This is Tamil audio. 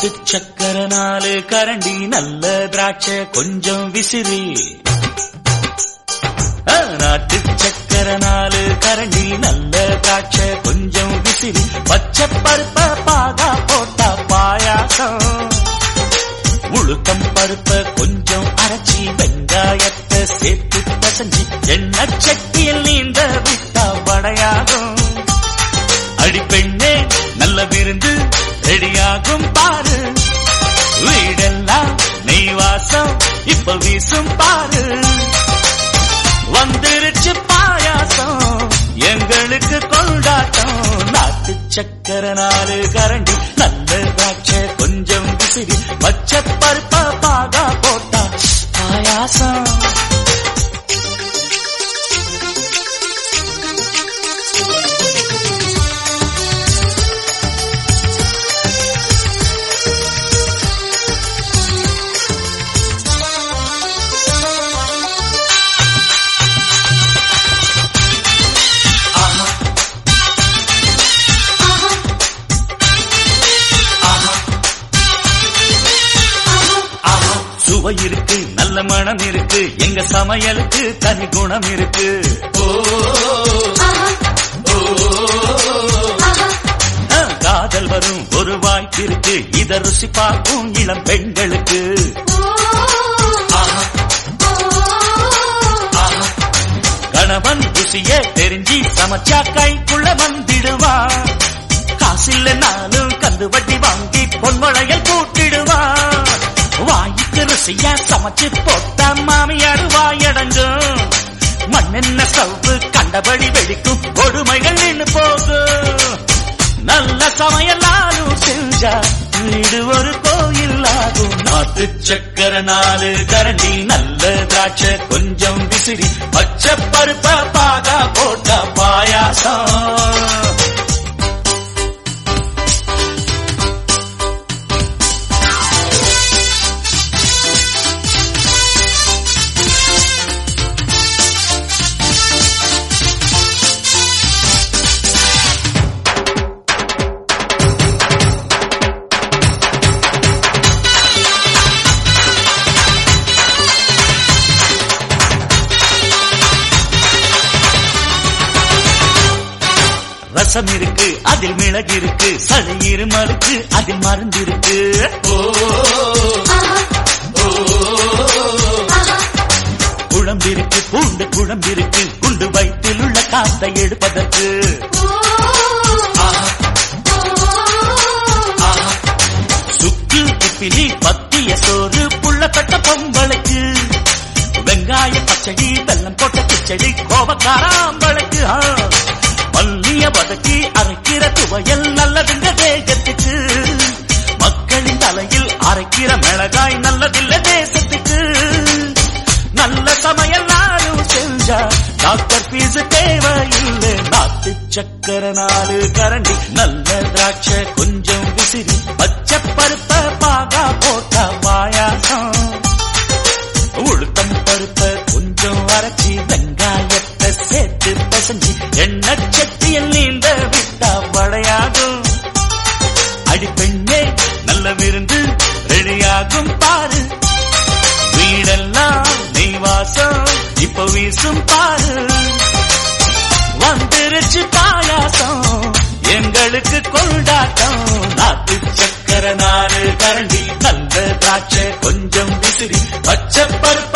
நாட்டு சக்கர நாலு கரண்டி நல்ல திராட்சை கொஞ்சம் விசிறி ஆ, நாட்டு சக்கர நாலு கரண்டி நல்ல திராட்சை கொஞ்சம் விசிறி பச்சை பருப்ப பாகா போட்டா பாயாசம் உளுத்தம் பருப்ப கொஞ்சம் அரைச்சி வெங்காயத்தை சேர்த்து பசஞ்சி எண்ணெய் சட்டியில் நீண்ட விட்டா வடையாகும் அடிப்பெண்ணே நல்ல விருந்து ரெடியாகும் பாரு வீடெல்லாம் நெய் வாசம் இப்ப வீசும் பாரு வந்துருச்சு பாயாசம் எங்களுக்கு கொண்டாட்டம் நாட்டு சக்கர நாலு கரண்டி நல்ல திராட்சை கொஞ்சம் விசிறி பச்சை பருப்ப பாகா போட்டா பாயாசம் சுவை இருக்கு நல்ல மனம் இருக்கு எங்க சமையலுக்கு தனி குணம் இருக்கு ஆ, காதல் வரும் ஒரு வாய்ப்பு இருக்கு இத ருசி பார்க்கும் இளம் பெண்களுக்கு கணவன் ருசியே தெரிஞ்சு சமைச்சா கைக்குள்ள வந்திடுவா காசில்லைனாலும் கந்து வட்டி வாங்கி பொன்மழையில் கூட்டிடுவா வாய்க்கு ருசியா சமைச்சு போட்டா மாமியார் வாயடங்கும் மண்ணென்ன சவுப்பு கண்டபடி வெடிக்கும் கொடுமைகள் நின்னு போகும் நல்ல சமையலாலும் செஞ்சா வீடு ஒரு கோயில் ஆகும் நாட்டு சக்கர நாலு கரண்டி நல்ல திராட்சை கொஞ்சம் விசிறி பச்சை பருப்ப பாகா போட்ட பாயாசம் ரசம் இருக்கு அதில் மிளகு இருக்கு சளி இருமலுக்கு அதில் மருந்து இருக்கு குழம்பிருக்கு பூண்டு குழம்பிருக்கு குண்டு வயிற்றில் உள்ள காத்தை எடுப்பதற்கு சுக்கு இப்பிலி பத்திய சோறு புள்ளப்பட்ட பொம்பளைக்கு வெங்காய பச்சடி வெல்லம் போட்ட கிச்சடி கோபக்காராம்பளைக்கு ஆ. மல்லிய வதக்கி அரைக்கிற துவையல் நல்லதுங்க தேகத்துக்கு மக்களின் தலையில் அரைக்கிற மிளகாய் நல்லதில்ல தேசத்துக்கு நல்ல சமையல் நானும் செஞ்சா டாக்டர் பீஸ் தேவையில்லை நாட்டு சக்கர நாலு கரண்டி நல்ல திராட்சை கொஞ்சம் விசிறி பச்சை பருப்ப பாகா போட்டா பாயாசம் உளுத்தம் பருப்ப கொஞ்சம் அரைச்சி வெங்காயத்தை சேர்த்து பசஞ்சி எண்ணெய் சட்டியில் நீண்ட விட்டா வடையாகும் அடிப்பெண்ணே நல்ல விருந்து ரெடியாகும் பாரு வீடெல்லாம் நெய் வாசம் இப்ப வீசும் பாரு வந்துருச்சு பாயாசம் எங்களுக்கு கொண்டாட்டம் நாட்டு சக்கர நாடு கரண்டி நல்ல திராட்சை கொஞ்சம் விசிறி பச்சை பருப்பு